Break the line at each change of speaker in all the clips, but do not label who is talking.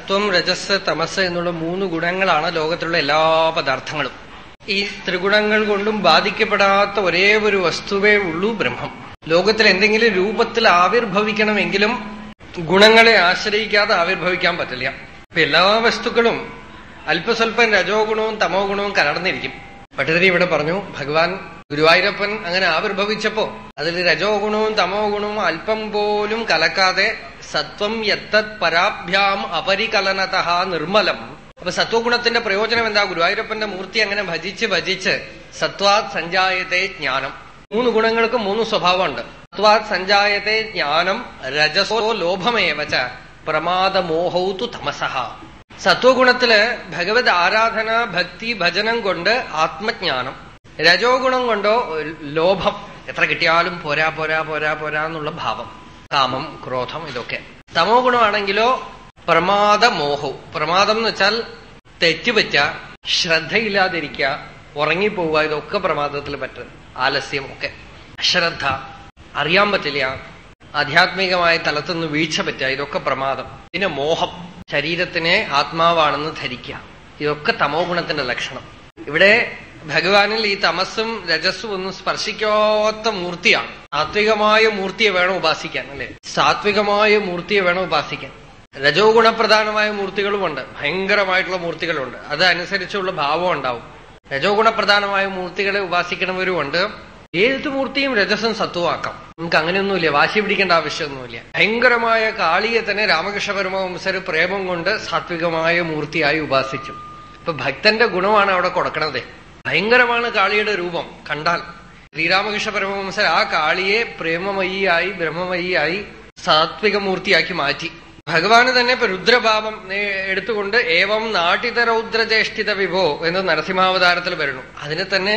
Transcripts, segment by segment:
സത്വം രജസ് തമസ് എന്നുള്ള മൂന്ന് ഗുണങ്ങളാണ് ലോകത്തിലുള്ള എല്ലാ പദാർത്ഥങ്ങളും ഈ ത്രിഗുണങ്ങൾ കൊണ്ടും ബാധിക്കപ്പെടാത്ത ഒരേ ഒരു വസ്തുവേ ഉള്ളൂ ബ്രഹ്മം ലോകത്തിൽ എന്തെങ്കിലും രൂപത്തിൽ ആവിർഭവിക്കണമെങ്കിലും ഗുണങ്ങളെ ആശ്രയിക്കാതെ ആവിർഭവിക്കാൻ പറ്റില്ല ഇപ്പൊ എല്ലാ വസ്തുക്കളും അല്പസ്വല്പം രജോ ഗുണവും തമോ ഗുണവും കലർന്നിരിക്കും ഭട്ടതിരി ഇവിടെ പറഞ്ഞു ഭഗവാൻ ഗുരുവായൂരപ്പൻ അങ്ങനെ ആവിർഭവിച്ചപ്പോ അതിൽ രജോ ഗുണവും തമോ ഗുണവും അല്പം പോലും കലക്കാതെ സത്വം യത്തത് പരാഭ്യാം അപരികലനത നിർമ്മലം അപ്പൊ സത്വഗുണത്തിന്റെ പ്രയോജനം എന്താ ഗുരുവായൂരപ്പന്റെ മൂർത്തി അങ്ങനെ ഭജിച്ച് ഭജിച്ച് സത്വാത് സഞ്ജായത്തെ ജ്ഞാനം മൂന്ന് ഗുണങ്ങൾക്ക് മൂന്ന് സ്വഭാവമുണ്ട് സത്വാത് സഞ്ജായത്തെ ജ്ഞാനം രജസോ ലോഭമേവച്ച പ്രമാദമോഹൗതു തമസഹ സത്വഗുണത്തില് ഭഗവത് ആരാധന ഭക്തി ഭജനം കൊണ്ട് ആത്മജ്ഞാനം രജോ ഗുണം കൊണ്ടോ ലോഭം എത്ര കിട്ടിയാലും പോരാ പോരാ പോരാ പോരാ എന്നുള്ള ഭാവം കാമം ക്രോധം ഇതൊക്കെ തമോ ഗുണമാണെങ്കിലോ പ്രമാദമോഹവും പ്രമാദം എന്ന് വെച്ചാൽ തെറ്റുപറ്റ ശ്രദ്ധയില്ലാതിരിക്കുക ഉറങ്ങിപ്പോവുക ഇതൊക്കെ പ്രമാദത്തിൽ പറ്റും ആലസ്യം ഒക്കെ അശ്രദ്ധ അറിയാൻ പറ്റില്ല ആധ്യാത്മികമായ തലത്തുനിന്ന് വീഴ്ച പറ്റുക ഇതൊക്കെ പ്രമാദം പിന്നെ മോഹം ശരീരത്തിനെ ആത്മാവാണെന്ന് ധരിക്കുക ഇതൊക്കെ തമോ ഗുണത്തിന്റെ ലക്ഷണം ഇവിടെ ഭഗവാനിൽ ഈ തമസ്സും രജസ്സും ഒന്നും സ്പർശിക്കാത്ത മൂർത്തിയാണ് സാത്വികമായ മൂർത്തിയെ വേണം ഉപാസിക്കാൻ അല്ലെ സാത്വികമായ മൂർത്തിയെ വേണം ഉപാസിക്കാൻ രജോ ഗുണപ്രധാനമായ മൂർത്തികളുമുണ്ട് ഭയങ്കരമായിട്ടുള്ള മൂർത്തികളുണ്ട് അതനുസരിച്ചുള്ള ഭാവം ഉണ്ടാവും രജോ ഗുണപ്രധാനമായ മൂർത്തികളെ ഉപാസിക്കണവരുമുണ്ട് ഏത് മൂർത്തിയും രജസം സത്വമാക്കാം നമുക്ക് അങ്ങനെയൊന്നുമില്ല വാശി പിടിക്കേണ്ട ആവശ്യമൊന്നുമില്ല ഭയങ്കരമായ കാളിയെ തന്നെ രാമകൃഷ്ണ പരമവംസർ പ്രേമം കൊണ്ട് സാത്വികമായ മൂർത്തിയായി ഉപാസിച്ചു ഇപ്പൊ ഭക്തന്റെ ഗുണമാണ് അവിടെ കൊടുക്കണത് ഭയങ്കരമാണ് കാളിയുടെ രൂപം കണ്ടാൽ ശ്രീരാമകൃഷ്ണ പരമവംസർ ആ കാളിയെ പ്രേമമയിയായി ബ്രഹ്മമയിയായി സാത്വിക മൂർത്തിയാക്കി മാറ്റി ഭഗവാന് തന്നെ ഇപ്പൊ രുദ്രഭാവം എടുത്തുകൊണ്ട് ഏവം നാട്ടിതരൗദ്രജേഷ്ഠിത വിഭോ എന്ന് നരസിംഹാവതാരത്തിൽ വരുന്നു അതിനെ തന്നെ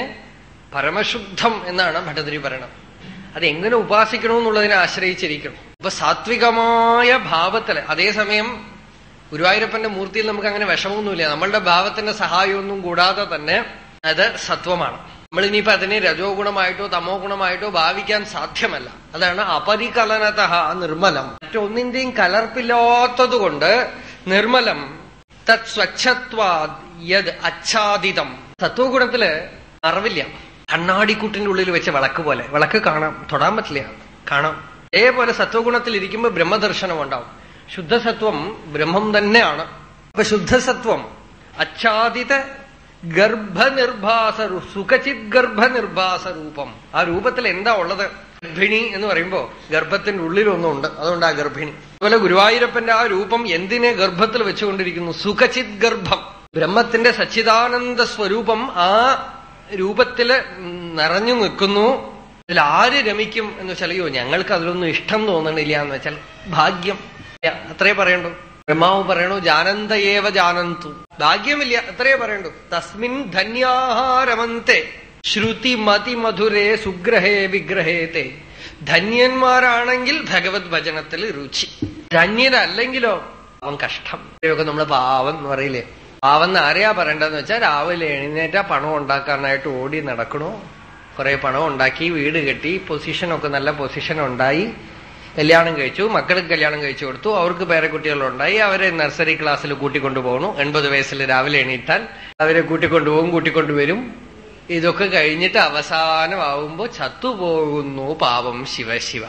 പരമശുദ്ധം എന്നാണ് ഭട്ടതിരി പറയണത് അത് എങ്ങനെ ഉപാസിക്കണമെന്നുള്ളതിനെ ആശ്രയിച്ചിരിക്കണം അപ്പൊ സാത്വികമായ ഭാവത്തില് അതേസമയം ഗുരുവായൂരപ്പന്റെ മൂർത്തിയിൽ നമുക്ക് അങ്ങനെ വിഷമമൊന്നുമില്ല നമ്മളുടെ ഭാവത്തിന്റെ സഹായമൊന്നും കൂടാതെ തന്നെ അത് സത്വമാണ് നമ്മൾ ഇനിയിപ്പോ അതിനെ രജോ ഗുണമായിട്ടോ തമോ ഗുണമായിട്ടോ ഭാവിക്കാൻ സാധ്യമല്ല അതാണ് അപരികലനത നിർമ്മലം മറ്റൊന്നിന്റെയും കലർപ്പില്ലാത്തതുകൊണ്ട് നിർമ്മലം തത് സ്വച്ഛത്വാ യത് അച്ഛാദിതം സത്വഗുണത്തില് അറിവില്ല കണ്ണാടിക്കുട്ടിന്റെ ഉള്ളിൽ വെച്ച വിളക്ക് പോലെ വിളക്ക് കാണാം തൊടാൻ പറ്റില്ല കാണാം അതേപോലെ സത്വഗുണത്തിൽ ഇരിക്കുമ്പോൾ ബ്രഹ്മദർശനം ഉണ്ടാവും ശുദ്ധസത്വം ബ്രഹ്മം തന്നെയാണ് അപ്പൊ ശുദ്ധസത്വം അച്ഛാദിത ഗർഭനിർഭാസ സുഖചിത് ഗർഭനിർഭാസ രൂപം ആ രൂപത്തിൽ എന്താ ഉള്ളത് ഗർഭിണി എന്ന് പറയുമ്പോ ഗർഭത്തിന്റെ ഉള്ളിലൊന്നുണ്ട് അതുകൊണ്ട് ആ ഗർഭിണി അതുപോലെ ഗുരുവായൂരപ്പന്റെ ആ രൂപം എന്തിനെ ഗർഭത്തിൽ വെച്ചുകൊണ്ടിരിക്കുന്നു സുഖചിത് ഗർഭം ബ്രഹ്മത്തിന്റെ സച്ചിദാനന്ദ സ്വരൂപം ആ രൂപത്തില് നിറഞ്ഞു നിൽക്കുന്നു ഇതിൽ ആര് രമിക്കും എന്ന് വെച്ചാൽ അയ്യോ ഞങ്ങൾക്ക് അതിലൊന്നും ഇഷ്ടം തോന്നണില്ല എന്ന് വെച്ചാൽ ഭാഗ്യം അത്രേ പറയണ്ടു ബ്രഹ്മാവ് പറയണു ജാനന്തയേവ ജാനന്തു ഭാഗ്യമില്ല അത്രേ പറയണ്ടു തസ്മിൻ ധന്യാഹാരമന്തെ ശ്രുതി മതി മധുരേ സുഗ്രഹേ വിഗ്രഹേത്തെ ധന്യന്മാരാണെങ്കിൽ ഭഗവത് ഭജനത്തിൽ രുചി ധന്യനല്ലെങ്കിലോ അവൻ കഷ്ടം ഇവയൊക്കെ നമ്മള് പാവം എന്ന് പറയില്ലേ പാവം എന്ന് ആരെയാ പറയേണ്ടതെന്ന് വെച്ചാൽ രാവിലെ എഴുന്നേറ്റ പണം ഉണ്ടാക്കാനായിട്ട് ഓടി നടക്കണു കുറെ പണം ഉണ്ടാക്കി വീട് കെട്ടി പൊസിഷനൊക്കെ നല്ല പൊസിഷൻ ഉണ്ടായി കല്യാണം കഴിച്ചു മക്കൾക്ക് കല്യാണം കഴിച്ചു കൊടുത്തു അവർക്ക് പേരക്കുട്ടികളുണ്ടായി അവരെ നഴ്സറി ക്ലാസ്സിൽ കൂട്ടിക്കൊണ്ടുപോകണു എൺപത് വയസ്സിൽ രാവിലെ എണീറ്റാൽ അവരെ കൂട്ടിക്കൊണ്ടുപോകും കൂട്ടിക്കൊണ്ടുവരും ഇതൊക്കെ കഴിഞ്ഞിട്ട് അവസാനമാവുമ്പോ ചത്തുപോകുന്നു പാവം ശിവശിവ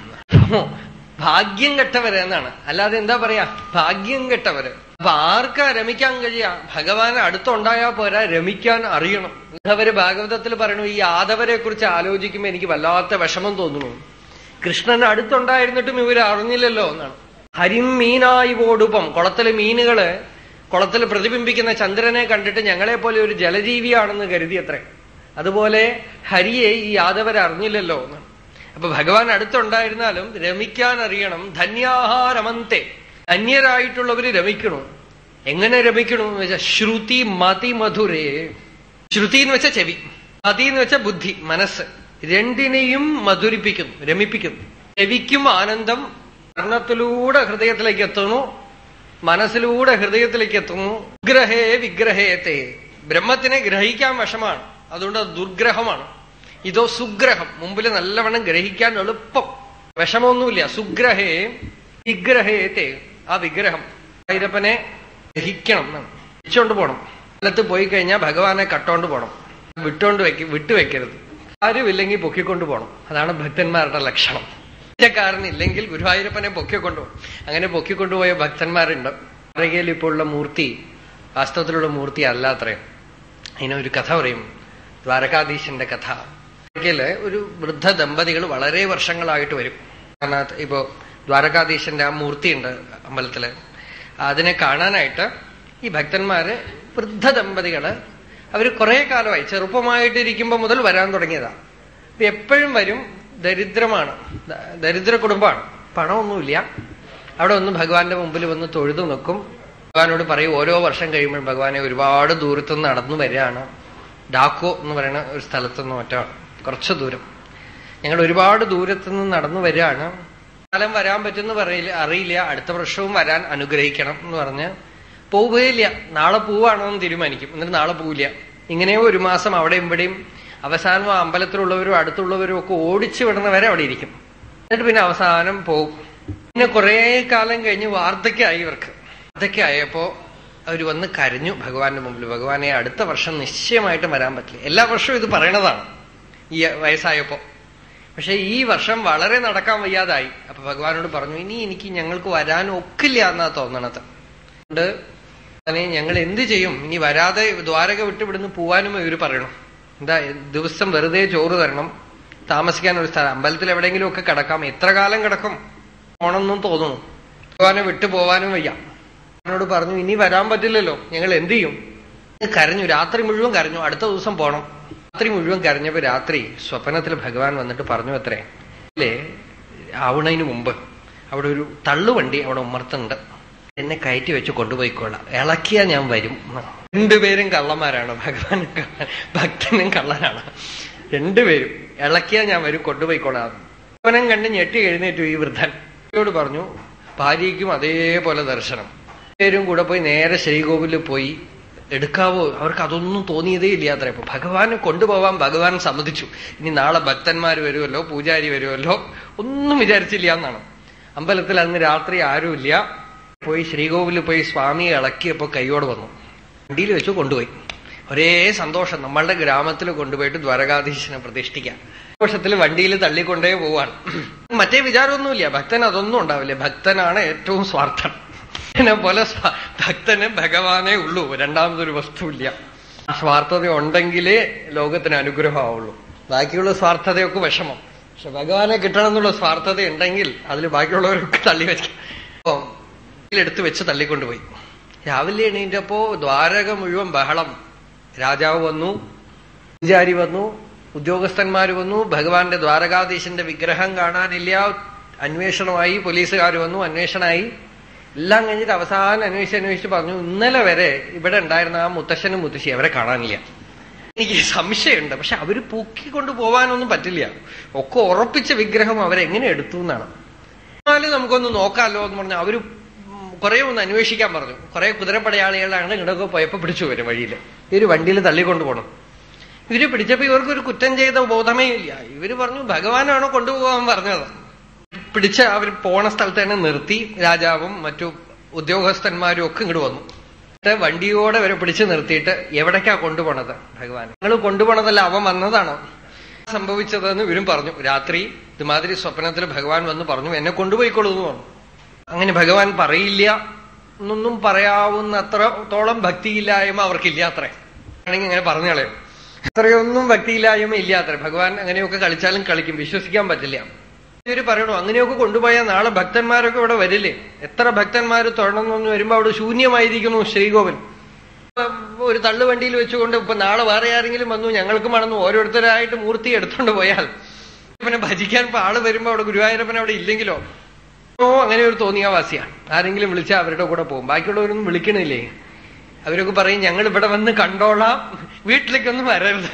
ഭാഗ്യം കെട്ടവര് എന്നാണ് അല്ലാതെ എന്താ പറയാ ഭാഗ്യം കെട്ടവര് അപ്പൊ ആർക്കാ രമിക്കാൻ കഴിയാ ഭഗവാനെ അടുത്തുണ്ടായാ പോരാ രമിക്കാൻ അറിയണം അവര് ഭാഗവതത്തിൽ പറയണു ഈ യാദവരെ കുറിച്ച് ആലോചിക്കുമ്പോ എനിക്ക് വല്ലാത്ത വിഷമം തോന്നുന്നു കൃഷ്ണൻ അടുത്തുണ്ടായിരുന്നിട്ടും ഇവര് അറിഞ്ഞില്ലല്ലോ എന്നാണ് ഹരിം മീനായി ഓടുപ്പം കുളത്തിലെ മീനുകള് കുളത്തിൽ പ്രതിബിംബിക്കുന്ന ചന്ദ്രനെ കണ്ടിട്ട് ഞങ്ങളെ പോലെ ഒരു ജലജീവിയാണെന്ന് കരുതി അത്രേ അതുപോലെ ഹരിയെ ഈ യാദവരെ അറിഞ്ഞില്ലല്ലോ എന്നാണ് അപ്പൊ ഭഗവാൻ അടുത്തുണ്ടായിരുന്നാലും രമിക്കാൻ അറിയണം ധന്യാഹാരമന്തെ ധന്യരായിട്ടുള്ളവര് രമിക്കണു എങ്ങനെ രമിക്കണു എന്ന് വെച്ചാൽ ശ്രുതി മതി മധുരേ ശ്രുതി എന്ന് വെച്ചാൽ ചെവി മതി എന്ന് വെച്ചാൽ ബുദ്ധി മനസ്സ് രണ്ടിനെയും മധുരിപ്പിക്കുന്നു രമിപ്പിക്കുന്നു ചെവിക്കും ആനന്ദം കർണത്തിലൂടെ ഹൃദയത്തിലേക്ക് എത്തുന്നു മനസ്സിലൂടെ ഹൃദയത്തിലേക്ക് എത്തുന്നു വിഗ്രഹേ വിഗ്രഹേത്തെ ബ്രഹ്മത്തിനെ ഗ്രഹിക്കാൻ വശമാണ് അതുകൊണ്ട് അത് ദുർഗ്രഹമാണ് ഇതോ സുഗ്രഹം മുമ്പിൽ നല്ലവണ്ണം ഗ്രഹിക്കാൻ എളുപ്പം വിഷമമൊന്നുമില്ല സുഗ്രഹേ വിഗ്രഹേത്തെ ആ വിഗ്രഹം ഭൈരപ്പനെ ദഹിക്കണം എന്നാണ് തിരിച്ചോണ്ട് പോകണം സ്ഥലത്ത് പോയി കഴിഞ്ഞാൽ ഭഗവാനെ കട്ടോണ്ട് പോകണം വിട്ടോണ്ട് വെക്ക വിട്ടുവെക്കരുത് ആരുമില്ലെങ്കിൽ പൊക്കിക്കൊണ്ട് പോകണം അതാണ് ഭക്തന്മാരുടെ ലക്ഷണം കാരനില്ലെങ്കിൽ ഗുരുവായൂരപ്പനെ പൊക്കിക്കൊണ്ട് പോകും അങ്ങനെ പൊക്കിക്കൊണ്ടുപോയ ഭക്തന്മാരുണ്ട് അറകയിൽ ഇപ്പോൾ ഉള്ള മൂർത്തി വാസ്തവത്തിലുള്ള മൂർത്തി അല്ല അത്രയും അതിനൊരു കഥ പറയും ദ്വാരകാധീശന്റെ കഥ അറകയില് ഒരു വൃദ്ധ ദമ്പതികൾ വളരെ വർഷങ്ങളായിട്ട് വരും അതിനകത്ത് ഇപ്പോ ദ്വാരകാധീശന്റെ ആ മൂർത്തിയുണ്ട് അമ്പലത്തില് അതിനെ കാണാനായിട്ട് ഈ ഭക്തന്മാര് വൃദ്ധ ദമ്പതികള് അവര് കുറെ കാലമായി ചെറുപ്പമായിട്ടിരിക്കുമ്പോ മുതൽ വരാൻ തുടങ്ങിയതാ ഇപ്പൊ എപ്പോഴും വരും ദരിദ്രമാണ് ദ- ദരിദ്ര കുടുംബമാണ് പണമൊന്നുമില്ല അവിടെ ഒന്ന് ഭഗവാന്റെ മുമ്പിൽ വന്ന് തൊഴുതു നിൽക്കും ഭഗവാനോട് പറയും ഓരോ വർഷം കഴിയുമ്പോൾ ഭഗവാനെ ഒരുപാട് ദൂരത്തുനിന്ന് നടന്നു വരികയാണ് ഡാക്കോ എന്ന് പറയുന്ന ഒരു സ്ഥലത്തുനിന്ന് മറ്റോ കുറച്ച് ദൂരം ഞങ്ങൾ ഒരുപാട് ദൂരത്തുനിന്ന് നടന്നു വരികയാണ് കാലം വരാൻ പറ്റുമെന്ന് പറയില്ല അറിയില്ല അടുത്ത വർഷവും വരാൻ അനുഗ്രഹിക്കണം എന്ന് പറഞ്ഞ് പോവുകയില്ല നാളെ പോവാണോ എന്ന് തീരുമാനിക്കും എന്നിട്ട് നാളെ പോവില്ല ഇങ്ങനെയോ ഒരു മാസം അവിടെയും ഇവിടെയും അവസാനം ആ അമ്പലത്തിലുള്ളവരും അടുത്തുള്ളവരും ഒക്കെ ഓടിച്ചു വിടുന്നവരെ അവിടെ ഇരിക്കും എന്നിട്ട് പിന്നെ അവസാനം പോവും പിന്നെ കുറെ കാലം കഴിഞ്ഞ് വാർദ്ധക്യമായി ഇവർക്ക് വാർദ്ധക്യമായപ്പോ അവർ വന്ന് കരഞ്ഞു ഭഗവാന്റെ മുമ്പിൽ ഭഗവാനെ അടുത്ത വർഷം നിശ്ചയമായിട്ടും വരാൻ പറ്റില്ല എല്ലാ വർഷവും ഇത് പറയണതാണ് ഈ വയസ്സായപ്പോ പക്ഷെ ഈ വർഷം വളരെ നടക്കാൻ വയ്യാതായി അപ്പൊ ഭഗവാനോട് പറഞ്ഞു ഇനി എനിക്ക് ഞങ്ങൾക്ക് വരാൻ ഒക്കില്ല എന്നാ തോന്നണത് അതുകൊണ്ട് അതിനെ ഞങ്ങൾ എന്ത് ചെയ്യും ഇനി വരാതെ ദ്വാരക വിട്ട് ഇവിടുന്ന് പോവാനും ഇവര് പറയണം എന്താ ദിവസം വെറുതെ ചോറ് തരണം താമസിക്കാൻ ഒരു സ്ഥലം അമ്പലത്തിൽ എവിടെയെങ്കിലും ഒക്കെ കിടക്കാം എത്ര കാലം കിടക്കും പോണമെന്നും തോന്നുന്നു ഭഗവാനെ വിട്ടു പോവാനും വയ്യ അവനോട് പറഞ്ഞു ഇനി വരാൻ പറ്റില്ലല്ലോ ഞങ്ങൾ എന്ത് ചെയ്യും കരഞ്ഞു രാത്രി മുഴുവൻ കരഞ്ഞു അടുത്ത ദിവസം പോണം രാത്രി മുഴുവൻ കരഞ്ഞപ്പോ രാത്രി സ്വപ്നത്തിൽ ഭഗവാൻ വന്നിട്ട് പറഞ്ഞു അത്രേ അല്ലേ ആവണതിന് മുമ്പ് അവിടെ ഒരു തള്ളുവണ്ടി അവിടെ ഉമ്മർത്തുണ്ട് എന്നെ കയറ്റി വെച്ച് കൊണ്ടുപോയിക്കൊള്ളാം ഇളക്കിയാ ഞാൻ വരും രണ്ടുപേരും കള്ളന്മാരാണ് ഭഗവാനും കള്ളൻ ഭക്തനും കള്ളനാണ് രണ്ടുപേരും ഇളക്കിയാ ഞാൻ വരും കൊണ്ടുപോയിക്കൊള്ളാം അവനം കണ്ട് ഞെട്ടി എഴുന്നേറ്റു ഈ വൃദ്ധൻ ോട് പറഞ്ഞു ഭാര്യയ്ക്കും അതേപോലെ ദർശനം പേരും കൂടെ പോയി നേരെ ശ്രീകോവിലിൽ പോയി എടുക്കാവോ അവർക്ക് അതൊന്നും തോന്നിയതേ ഇല്ല അത്ര ഇപ്പൊ ഭഗവാനെ കൊണ്ടുപോവാൻ ഭഗവാൻ സമ്മതിച്ചു ഇനി നാളെ ഭക്തന്മാർ വരുമല്ലോ പൂജാരി വരുമല്ലോ ഒന്നും വിചാരിച്ചില്ല എന്നാണ് അമ്പലത്തിൽ അന്ന് രാത്രി ആരുമില്ല പോയി ശ്രീകോവിലിൽ പോയി സ്വാമിയെ ഇളക്കിയപ്പോ കൈയോട് വന്നു വണ്ടിയിൽ വെച്ച് കൊണ്ടുപോയി ഒരേ സന്തോഷം നമ്മളുടെ ഗ്രാമത്തിൽ കൊണ്ടുപോയിട്ട് ദ്വാരകാധീശനെ പ്രതിഷ്ഠിക്കാം സന്തോഷത്തിൽ വണ്ടിയിൽ തള്ളിക്കൊണ്ടേ പോവാണ് മറ്റേ വിചാരമൊന്നുമില്ല ഭക്തൻ അതൊന്നും ഉണ്ടാവില്ല ഭക്തനാണ് ഏറ്റവും സ്വാർത്ഥൻ ഇതിനെ പോലെ സ്വ- ഭക്തന് ഭഗവാനേ ഉള്ളൂ രണ്ടാമതൊരു വസ്തുവില്ല ആ സ്വാർത്ഥത ഉണ്ടെങ്കിലേ ലോകത്തിന് അനുഗ്രഹമാവുള്ളൂ ബാക്കിയുള്ള സ്വാർത്ഥതയൊക്കെ വിഷമം പക്ഷെ ഭഗവാനെ കിട്ടണം എന്നുള്ള സ്വാർത്ഥത ഉണ്ടെങ്കിൽ അതിൽ ബാക്കിയുള്ളവരൊക്കെ തള്ളി വെക്കാം അപ്പൊ എടുത്ത് വെച്ച് തള്ളിക്കൊണ്ടുപോയി രാവിലെ എണീറ്റപ്പോ ദ്വാരക മുഴുവൻ ബഹളം രാജാവ് വന്നു പൂജാരി വന്നു ഉദ്യോഗസ്ഥന്മാർ വന്നു ഭഗവാന്റെ ദ്വാരകാധീശന്റെ വിഗ്രഹം കാണാനില്ല അന്വേഷണമായി പോലീസുകാർ വന്നു അന്വേഷണമായി എല്ലാം കഴിഞ്ഞിട്ട് അവസാനം അന്വേഷിച്ച് അന്വേഷിച്ച് പറഞ്ഞു ഇന്നലെ വരെ ഇവിടെ ഉണ്ടായിരുന്ന ആ മുത്തശ്ശനും മുത്തശ്ശി അവരെ കാണാനില്ല എനിക്ക് സംശയമുണ്ട് പക്ഷെ അവര് പൊക്കിക്കൊണ്ട് പോവാനൊന്നും പറ്റില്ല ഒക്കെ ഉറപ്പിച്ച വിഗ്രഹം അവരെങ്ങനെ എടുത്തു എന്നാണ് എന്നാലും നമുക്കൊന്ന് നോക്കാമല്ലോ എന്ന് പറഞ്ഞാൽ അവര് കുറെ ഒന്ന് അന്വേഷിക്കാൻ പറഞ്ഞു കുറെ കുതിരപ്പടയാളികളാണ് ഇങ്ങോട്ടൊക്കെ പോയപ്പോ പിടിച്ചു വരും വഴിയിൽ ഈ ഒരു വണ്ടിയിൽ തള്ളിക്കൊണ്ടു പോകണം ഇവര് പിടിച്ചപ്പോ ഇവർക്കൊരു കുറ്റം ചെയ്ത ബോധമേ ഇല്ല ഇവര് പറഞ്ഞു ഭഗവാനാണോ കൊണ്ടുപോകാൻ പറഞ്ഞത് പിടിച്ച് അവർ പോണ സ്ഥലത്ത് തന്നെ നിർത്തി രാജാവും മറ്റു ഉദ്യോഗസ്ഥന്മാരും ഒക്കെ ഇങ്ങോട്ട് വന്നു എന്നിട്ട് വണ്ടിയോടെ വരെ പിടിച്ചു നിർത്തിയിട്ട് എവിടേക്കാ കൊണ്ടുപോണത് ഭഗവാൻ നിങ്ങൾ കൊണ്ടുപോണതല്ല അവൻ വന്നതാണോ സംഭവിച്ചതെന്ന് ഇവരും പറഞ്ഞു രാത്രി ഇതുമാതിരി സ്വപ്നത്തിൽ ഭഗവാൻ വന്ന് പറഞ്ഞു എന്നെ കൊണ്ടുപോയിക്കൊള്ളൂ എന്ന് പറഞ്ഞു അങ്ങനെ ഭഗവാൻ പറയില്ല എന്നൊന്നും പറയാവുന്നത്രത്തോളം ഭക്തിയില്ലായ്മ അവർക്കില്ല അത്രേ ആണെങ്കിൽ അങ്ങനെ പറഞ്ഞു കളയും അത്രയൊന്നും ഭക്തിയില്ലായ്മ ഇല്ല അത്രേ ഭഗവാൻ അങ്ങനെയൊക്കെ കളിച്ചാലും കളിക്കും വിശ്വസിക്കാൻ പറ്റില്ല ഇവര് പറയണു അങ്ങനെയൊക്കെ കൊണ്ടുപോയാൽ നാളെ ഭക്തന്മാരൊക്കെ ഇവിടെ വരില്ലേ എത്ര ഭക്തന്മാർ തൊഴണമെന്ന് വരുമ്പോ അവിടെ ശൂന്യമായിരിക്കുന്നു ശ്രീകോവിൽ ഒരു തള്ളുവണ്ടിയിൽ വെച്ചുകൊണ്ട് ഇപ്പൊ നാളെ വേറെ ആരെങ്കിലും വന്നു ഞങ്ങൾക്കും ആണെന്ന് ഓരോരുത്തരായിട്ട് മൂർത്തി എടുത്തോണ്ട് പോയാൽ പിന്നെ ഭജിക്കാൻ ഇപ്പൊ ആള് വരുമ്പോ അവിടെ ഗുരുവായൂരപ്പൻ അവിടെ ഇല്ലെങ്കിലോ ഓ അങ്ങനെ ഒരു തോന്നിയാവാസിയാണ് ആരെങ്കിലും വിളിച്ചാൽ അവരുടെ കൂടെ പോകും ബാക്കിയുള്ളവരൊന്നും വിളിക്കണില്ലേ അവരൊക്കെ പറയും ഞങ്ങൾ ഇവിടെ വന്ന് കണ്ടോളാം വീട്ടിലേക്കൊന്നും വരരുത്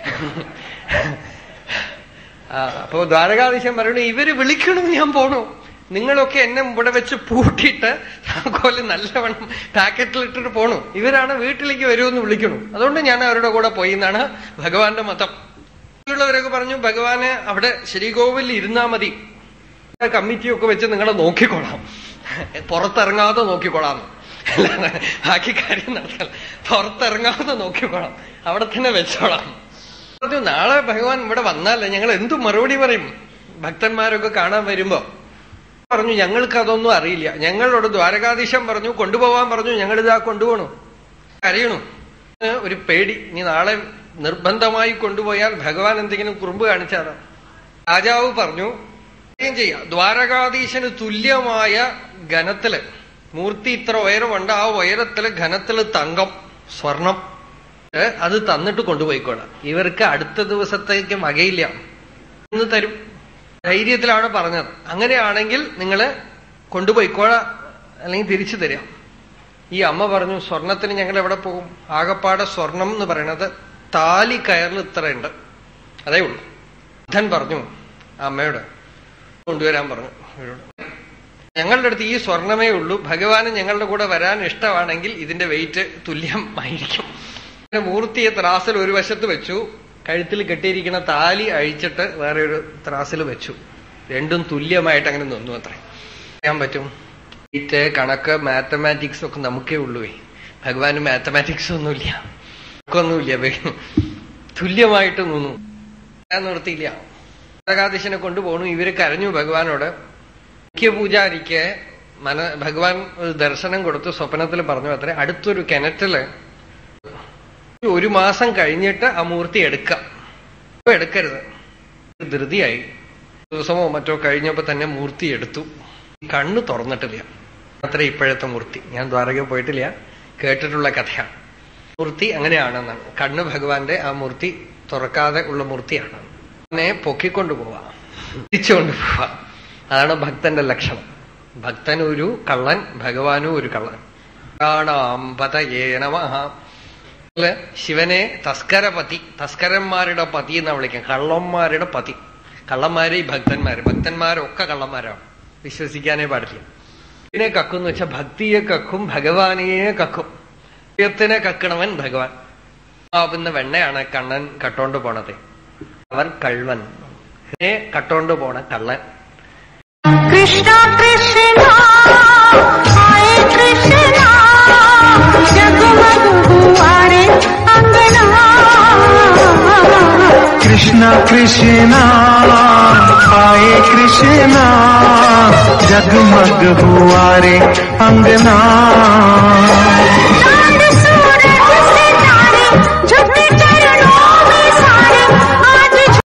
ആ, അപ്പോ ദ്വാരകാധീശൻ പറയണു ഇവര് വിളിക്കണു ഞാൻ പോണു നിങ്ങളൊക്കെ എന്നെ ഇവിടെ വെച്ച് പൂട്ടിയിട്ട് താക്കോല് നല്ലവണ്ണം പാക്കറ്റിലിട്ടിട്ട് പോണു ഇവരാണ് വീട്ടിലേക്ക് വരുമെന്ന് വിളിക്കണു അതുകൊണ്ട് ഞാൻ അവരുടെ കൂടെ പോയി എന്നാണ് ഭഗവാന്റെ മതം ഉള്ളവരൊക്കെ പറഞ്ഞു ഭഗവാന് അവിടെ ശ്രീകോവിലിൽ ഇരുന്നാ മതി കമ്മിറ്റിയൊക്കെ വെച്ച് നിങ്ങളെ നോക്കിക്കോളാം പുറത്തിറങ്ങാതെ നോക്കിക്കോളാം അല്ലാതെ ബാക്കി കാര്യം നടക്കില്ല പുറത്തിറങ്ങാതെ നോക്കിക്കോളാം അവിടെ തന്നെ വെച്ചോളാം പറഞ്ഞു നാളെ ഭഗവാൻ ഇവിടെ വന്നാലേ ഞങ്ങൾ എന്തു മറുപടി പറയും ഭക്തന്മാരൊക്കെ കാണാൻ വരുമ്പോ പറഞ്ഞു ഞങ്ങൾക്ക് അതൊന്നും അറിയില്ല ഞങ്ങളോട് ദ്വാരകാധീശം പറഞ്ഞു കൊണ്ടുപോവാൻ പറഞ്ഞു ഞങ്ങളിതാ കൊണ്ടുപോകണു അറിയണു ഏ, ഒരു പേടി ഇനി നാളെ നിർബന്ധമായി കൊണ്ടുപോയാൽ ഭഗവാൻ എന്തെങ്കിലും കുറുമ്പ് കാണിച്ചാലോ രാജാവ് പറഞ്ഞു കാര്യം ചെയ്യാം ദ്വാരകാധീശന് തുല്യമായ ഘനത്തില് മൂർത്തി ഇത്ര ഉയരമുണ്ട് ആ ഉയരത്തില് ഘനത്തില് തങ്കം സ്വർണം ഏ, അത് തന്നിട്ട് കൊണ്ടുപോയിക്കോളാം ഇവർക്ക് അടുത്ത ദിവസത്തേക്ക് വകയില്ല എന്ന് തരും ധൈര്യത്തിലാണ് പറഞ്ഞത് അങ്ങനെയാണെങ്കിൽ നിങ്ങൾ കൊണ്ടുപോയിക്കോളാം അല്ലെങ്കിൽ തിരിച്ചു തരാം ഈ അമ്മ പറഞ്ഞു സ്വർണത്തിന് ഞങ്ങൾ എവിടെ പോകും ആകപ്പാടെ സ്വർണം എന്ന് പറയുന്നത് താലി കയറിൽ ഇത്രയുണ്ട് അതേ ഉള്ളൂ ബുദ്ധൻ പറഞ്ഞു ആ അമ്മയോട് കൊണ്ടുവരാൻ പറഞ്ഞു ഇവരോട്. ഞങ്ങളുടെ അടുത്ത് ഈ സ്വർണമേ ഉള്ളൂ ഭഗവാന് ഞങ്ങളുടെ കൂടെ വരാൻ ഇഷ്ടമാണെങ്കിൽ ഇതിന്റെ വെയിറ്റ് തുല്യമായിരിക്കും പിന്നെ മൂർത്തിയെ ത്രാസിൽ ഒരു വശത്ത് വെച്ചു കഴുത്തിൽ കെട്ടിയിരിക്കുന്ന താലി അഴിച്ചിട്ട് വേറെ ഒരു ത്രാസിൽ വെച്ചു രണ്ടും തുല്യമായിട്ട് അങ്ങനെ നിന്നു അത്രേ ചെയ്യാൻ പറ്റും വെയിറ്റ് കണക്ക് മാത്തമാറ്റിക്സ് ഒക്കെ നമുക്കേ ഉള്ളൂവേ ഭഗവാന് മാത്തമാറ്റിക്സ് ഒന്നുമില്ല ഒന്നുമില്ല തുല്യമായിട്ട് നിന്നു ഞാൻ നിർത്തിയില്ല ഏകാദശിനെ കൊണ്ടുപോകണു ഇവര് കരഞ്ഞു ഭഗവാനോട് മുഖ്യപൂജാരിക്ക് മന ഭഗവാൻ ഒരു ദർശനം കൊടുത്ത് സ്വപ്നത്തിൽ പറഞ്ഞു അത്ര അടുത്തൊരു കിണറ്റില് ഒരു മാസം കഴിഞ്ഞിട്ട് ആ മൂർത്തി എടുക്കാം ഇപ്പൊ എടുക്കരുത് ധൃതിയായി ദിവസമോ മറ്റോ കഴിഞ്ഞപ്പോ തന്നെ മൂർത്തി എടുത്തു കണ്ണ് തുറന്നിട്ടില്ല അത്ര ഇപ്പോഴത്തെ മൂർത്തി ഞാൻ ദ്വാരക പോയിട്ടില്ല കേട്ടിട്ടുള്ള കഥയാണ് മൂർത്തി അങ്ങനെയാണെന്നാണ് കണ്ണ് ഭഗവാന്റെ ആ മൂർത്തി തുറക്കാതെ ഉള്ള മൂർത്തിയാണ് അതിനെ പൊക്കിക്കൊണ്ടു പോവാ തിരിച്ചുകൊണ്ട് പോവാ അതാണ് ഭക്തന്റെ ലക്ഷണം ഭക്തൻ ഒരു കള്ളൻ ഭഗവാനും ഒരു കള്ളൻ കാണാമ്പതയേ നമഃ അല്ലെ ശിവനെ തസ്കരപതി തസ്കരന്മാരുടെ പതി എന്നാ വിളിക്കാം കള്ളന്മാരുടെ പതി കള്ളന്മാരെ ഈ ഭക്തന്മാര് ഭക്തന്മാരൊക്കെ കള്ളന്മാരാണ് വിശ്വസിക്കാനേ പാടില്ല ഇതിനെ കക്കും എന്ന് വെച്ചാൽ ഭക്തിയെ കക്കും ഭഗവാനെയെ കക്കും ദൈവത്തിനെ കക്കണവൻ ഭഗവാൻ ആവുന്ന വെണ്ണയാണ് കണ്ണൻ കട്ടോണ്ട് പോണത് അവൻ കള്ളൻ ഇതിനെ കട്ടോണ്ട് പോണ കള്ളൻ
कृष्णा कृष्णा हाय कृष्णा जगमग हुआरे अंगना
कृष्णा कृष्णा आए कृष्णा जगमग हुआ रे अंगना